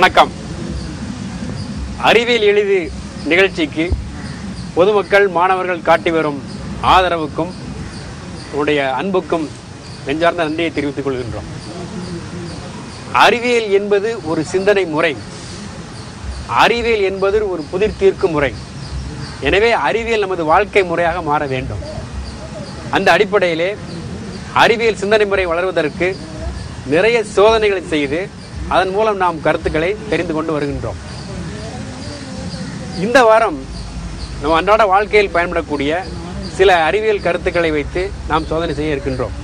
வணக்கம் அறிவியல் எளிது நிகழ்ச்சிக்கு பொதுமக்கள் மாணவர்கள் காட்டி வரும் ஆதரவுக்கும் உடைய அன்புக்கும் நெஞ்சார்ந்த நன்றியை தெரிவித்துக் கொள்கின்றோம் அறிவியல் என்பது ஒரு சிந்தனை முறை அறிவியல் என்பது ஒரு புதிர் தீர்க்கும் முறை எனவே அறிவியல் நமது வாழ்க்கை முறையாக மாற வேண்டும் அந்த அடிப்படையிலே அறிவியல் சிந்தனை முறை வளர்வதற்கு நிறைய சோதனைகளை செய்து அதன் மூலம் நாம் கருத்துக்களை தெரிந்து கொண்டு வருகின்றோம் இந்த வாரம் நம்ம அன்றாட வாழ்க்கையில் பயன்படக்கூடிய சில அறிவியல் கருத்துக்களை வைத்து நாம் சோதனை செய்ய இருக்கின்றோம்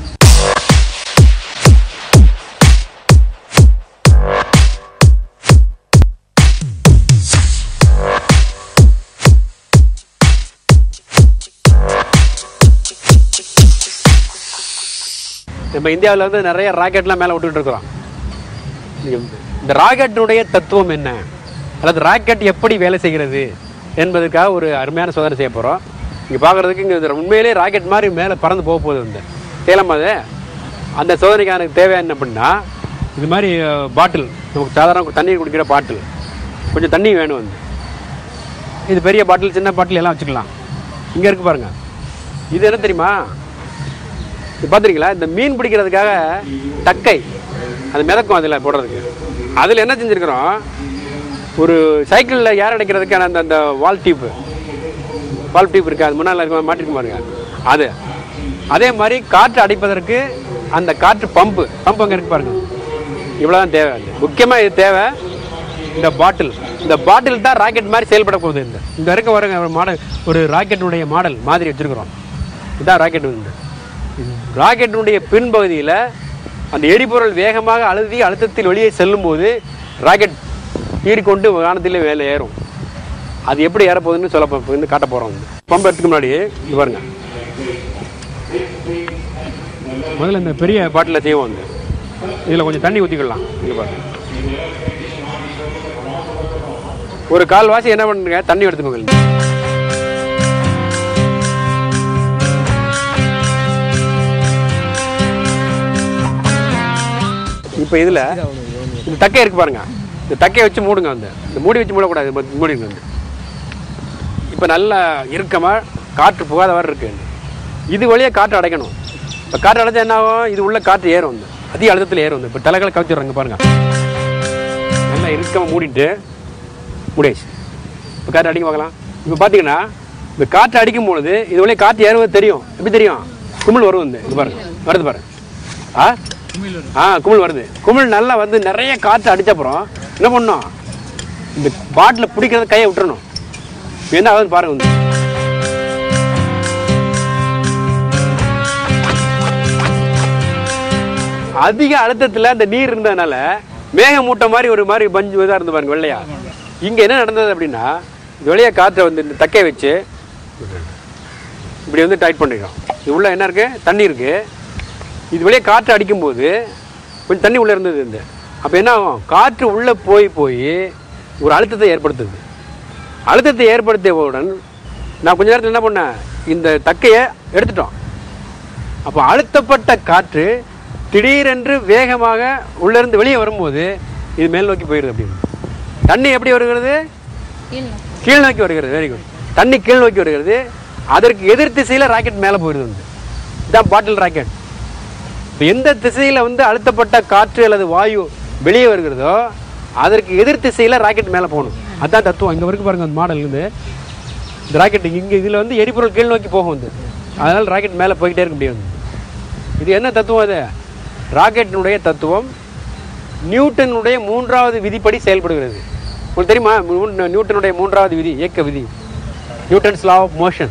நம்ம இந்தியாவில் வந்து நிறைய ராக்கெட்லாம் மேலே விட்டுக்கிட்டு இருக்கிறோம் இந்த ராக்கெட்டினுடைய தத்துவம் என்ன அல்லது ராக்கெட் எப்படி வேலை செய்கிறது என்பதற்காக ஒரு அருமையான சோதனை செய்ய போகிறோம் இங்கே பார்க்குறதுக்கு இங்கே உண்மையிலே ராக்கெட் மாதிரி மேலே பறந்து போக போகுது வந்து சேலம் அது அந்த சோதனைக்கான தேவை என்ன அப்படின்னா இது மாதிரி பாட்டில் நமக்கு சாதாரண தண்ணீர் குடிக்கிற பாட்டில் கொஞ்சம் தண்ணி வேணும் வந்து இது பெரிய பாட்டில் சின்ன பாட்டில் எல்லாம் வச்சுக்கலாம் இங்கே இருக்கு பாருங்கள் இது என்ன தெரியுமா இது பார்த்துருக்கீங்களா இந்த மீன் பிடிக்கிறதுக்காக தக்கை அது மிதக்கும் அதில் போடுறதுக்கு அதில் என்ன செஞ்சுருக்கிறோம் ஒரு சைக்கிளில் ஏர் அடைக்கிறதுக்கான அந்த அந்த வால் டியூப்பு வால் டியூப் இருக்குது அது முன்னால் இருக்க மாட்டிருக்கும் பாருங்க அது அதே மாதிரி காற்று அடைப்பதற்கு அந்த காற்று பம்பு பம்பு அங்கே இருக்கு பாருங்க இவ்வளோதான் தேவை அது முக்கியமாக இது தேவை இந்த பாட்டில் இந்த பாட்டில் தான் ராக்கெட் மாதிரி செயல்பட போகுது இந்த இந்த இருக்க பாருங்க ஒரு மாடல் ஒரு ராக்கெட்டுடைய மாடல் மாதிரி வச்சுருக்குறோம் இதுதான் ராக்கெட் வந்து ராக்கெட்டினுடைய பின்பகுதியில் அந்த எரிபொருள் வேகமாக அழுதி அழுத்தத்தில் வெளியே செல்லும்போது ராக்கெட் ஈறிக்கொண்டு வானத்தில் மேலே ஏறும் அது எப்படி ஏற போகுதுன்னு சொல்ல போ- வந்து காட்ட போகிறோம் வந்து பம்பு எடுத்துக்கு முன்னாடி இது பாருங்க முதல்ல இந்த பெரிய பாட்டில் செய்வோம் வந்து இதில் கொஞ்சம் தண்ணி ஊற்றிக்கலாம் இங்கே பாருங்க ஒரு கால்வாசி என்ன பண்ணுங்க தண்ணி எடுத்துக்கோங்க இப்போ இதில் இந்த தக்கை இருக்கு பாருங்க இந்த தக்கையை வச்சு மூடுங்க வந்து இந்த மூடி வச்சு மூடக்கூடாது இப்ப மூடிங்க வந்து இப்போ நல்லா இறுக்கமாக காற்று புகாதவாறு இருக்கு இது வழியாக காற்று அடைக்கணும் இப்போ காற்று அடைச்சா என்ன ஆகும் இது உள்ள காற்று ஏறும் வந்து அதிக அழுத்தத்தில் ஏறும் வந்து இப்போ தலைகளை கவிச்சிடுறாங்க பாருங்க நல்லா இறுக்கமாக மூடிட்டு முடியாச்சு இப்போ காற்று அடிக்க பார்க்கலாம் இப்போ பார்த்தீங்கன்னா இந்த காற்று அடிக்கும் பொழுது இது வழியாக காற்று ஏறுவது தெரியும் எப்படி தெரியும் குமிழ் வரும் வந்து இது பாருங்க வருது பாருங்க ஆ ஆ குமிழ் வருது குமிழ் நல்லா வந்து நிறைய காற்று அடிச்ச அப்புறம் என்ன பண்ணணும் இந்த பாட்டில் பிடிக்கிறத கையை விட்டுறணும் என்ன ஆகுதுன்னு பாருங்க வந்து அதிக அழுத்தத்தில் அந்த நீர் இருந்ததுனால மேகமூட்டம் மாதிரி ஒரு மாதிரி பஞ்சு இதாக இருந்து பாருங்க வெள்ளையா இங்கே என்ன நடந்தது அப்படின்னா இது வழியாக காற்றை வந்து இந்த தக்கையை வச்சு இப்படி வந்து டைட் பண்ணிக்கிறோம் இது உள்ள என்ன இருக்கு தண்ணி இருக்கு இது வழியாக காற்று அடிக்கும்போது கொஞ்சம் தண்ணி உள்ளே இருந்தது இந்த அப்போ என்ன ஆகும் காற்று உள்ளே போய் போய் ஒரு அழுத்தத்தை ஏற்படுத்துது அழுத்தத்தை ஏற்படுத்தியவுடன் நான் கொஞ்ச நேரத்தில் என்ன பண்ணேன் இந்த தக்கையை எடுத்துட்டோம் அப்போ அழுத்தப்பட்ட காற்று திடீரென்று வேகமாக உள்ளிருந்து வெளியே வரும்போது இது மேல் நோக்கி போயிடுது அப்படின்னு தண்ணி எப்படி வருகிறது கீழ் நோக்கி வருகிறது வெரி குட் தண்ணி கீழ் நோக்கி வருகிறது அதற்கு எதிர் திசையில் ராக்கெட் மேலே போயிடுது வந்து இதான் பாட்டில் ராக்கெட் இப்போ எந்த திசையில் வந்து அழுத்தப்பட்ட காற்று அல்லது வாயு வெளியே வருகிறதோ அதற்கு எதிர் திசையில் ராக்கெட் மேலே போகணும் அதான் தத்துவம் இங்கே வரைக்கும் பாருங்க அந்த மாடல் இருந்து இந்த ராக்கெட் இங்கே இதில் வந்து எரிபொருள் கீழ் நோக்கி போகும் வந்து அதனால் ராக்கெட் மேலே போய்கிட்டே இருக்க முடியாது இது என்ன தத்துவம் அது ராக்கெட்டினுடைய தத்துவம் நியூட்டனுடைய மூன்றாவது விதிப்படி செயல்படுகிறது உங்களுக்கு தெரியுமா மூ- நியூட்டனுடைய மூன்றாவது விதி இயக்க விதி நியூட்டன்ஸ் லா ஆஃப் மோஷன்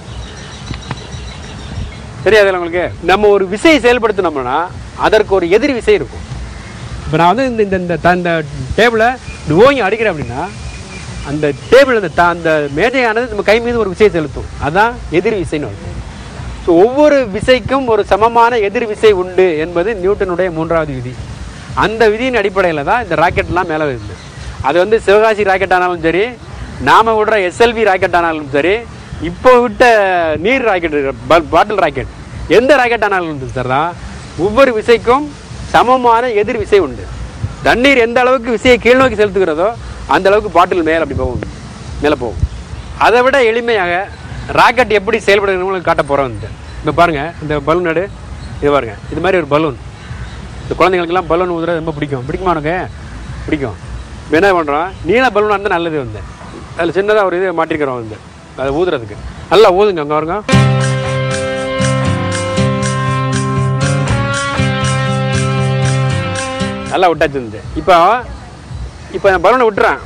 தெரியாதுல்ல உங்களுக்கு நம்ம ஒரு விசையை செயல்படுத்தினோம்னா அதற்கு ஒரு எதிர் விசை இருக்கும் இப்போ நான் வந்து இந்த இந்த இந்த த- இந்த டேபிளை இந்த ஓங்கி அடிக்கிறேன் அப்படின்னா அந்த டேபிள் அந்த த- அந்த மேஜையானது நம்ம கை மீது ஒரு விசையை செலுத்தும் அதான் எதிர் விசைன்னு அர்த்தம். ஸோ ஒவ்வொரு விசைக்கும் ஒரு சமமான எதிர் விசை உண்டு என்பது நியூட்டனுடைய மூன்றாவது விதி அந்த விதியின் அடிப்படையில் தான் இந்த ராக்கெட்லாம் மேலே வருது அது வந்து சிவகாசி ராக்கெட் ஆனாலும் சரி நாம விடுற எஸ்எல்வி ராக்கெட் ஆனாலும் சரி இப்போ விட்ட நீர் ராக்கெட் பாட்டில் ராக்கெட் எந்த ராக்கெட் ஆனாலும் சரி தான் ஒவ்வொரு விசைக்கும் சமமான எதிர் விசை உண்டு தண்ணீர் எந்த அளவுக்கு விசையை கீழ் நோக்கி செலுத்துகிறதோ அந்த அளவுக்கு பாட்டில் மேலே அப்படி போகும் மேலே போகும் அதை விட எளிமையாக ராக்கெட் எப்படி செயல்படுகிறது காட்ட போகிறோம் இந்த இப்போ பாருங்கள் இந்த பலூன் நடு இது பாருங்க இது மாதிரி ஒரு பலூன் இந்த குழந்தைங்களுக்கெல்லாம் பலூன் ஊதுறது ரொம்ப பிடிக்கும் பிடிக்குமா உனக்கு பிடிக்கும் இப்போ என்ன பண்ணுறோம் நீல பலூனாக இருந்தால் நல்லது வந்து அதில் சின்னதாக ஒரு இது மாட்டிருக்கிறோம் வந்து அதை ஊதுறதுக்கு நல்லா ஊதுங்க அங்கே பாருங்க நல்லா விட்டாச்சு வந்து இப்போ இப்போ நான் பலூனை விட்டுறேன்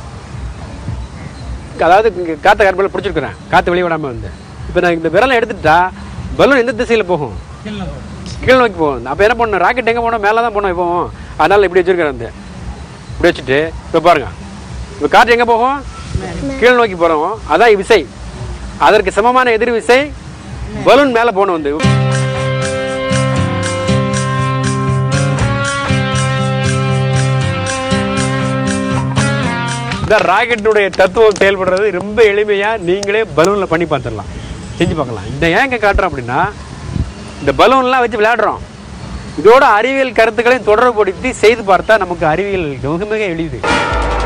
அதாவது இங்கே காற்றை கருப்பில் பிடிச்சிருக்கிறேன் காற்று வெளியே விடாமல் வந்து இப்போ நான் இந்த விரலை எடுத்துட்டா பலூன் எந்த திசையில் போகும் கீழ் நோக்கி போகும் அப்போ என்ன பண்ணணும் ராக்கெட் எங்கே போகணும் மேலே தான் போகணும் இப்போ அதனால் இப்படி வச்சிருக்கிறேன் வந்து இப்படி வச்சுட்டு இப்போ பாருங்க இப்போ காற்று எங்கே போகும் கீழ் நோக்கி போகிறோம் அதான் விசை அதற்கு சமமான எதிர் விசை பலூன் மேலே போகணும் வந்து இந்த ராக்கெட்டுடைய தத்துவம் செயல்படுறது ரொம்ப எளிமையாக நீங்களே பலூனில் பண்ணி பார்த்துடலாம் செஞ்சு பார்க்கலாம் இந்த ஏன் இங்கே காட்டுறோம் அப்படின்னா இந்த பலூன்லாம் வச்சு விளையாடுறோம் இதோட அறிவியல் கருத்துக்களையும் தொடர்புபடுத்தி செய்து பார்த்தா நமக்கு அறிவியல் மிக மிக எளிது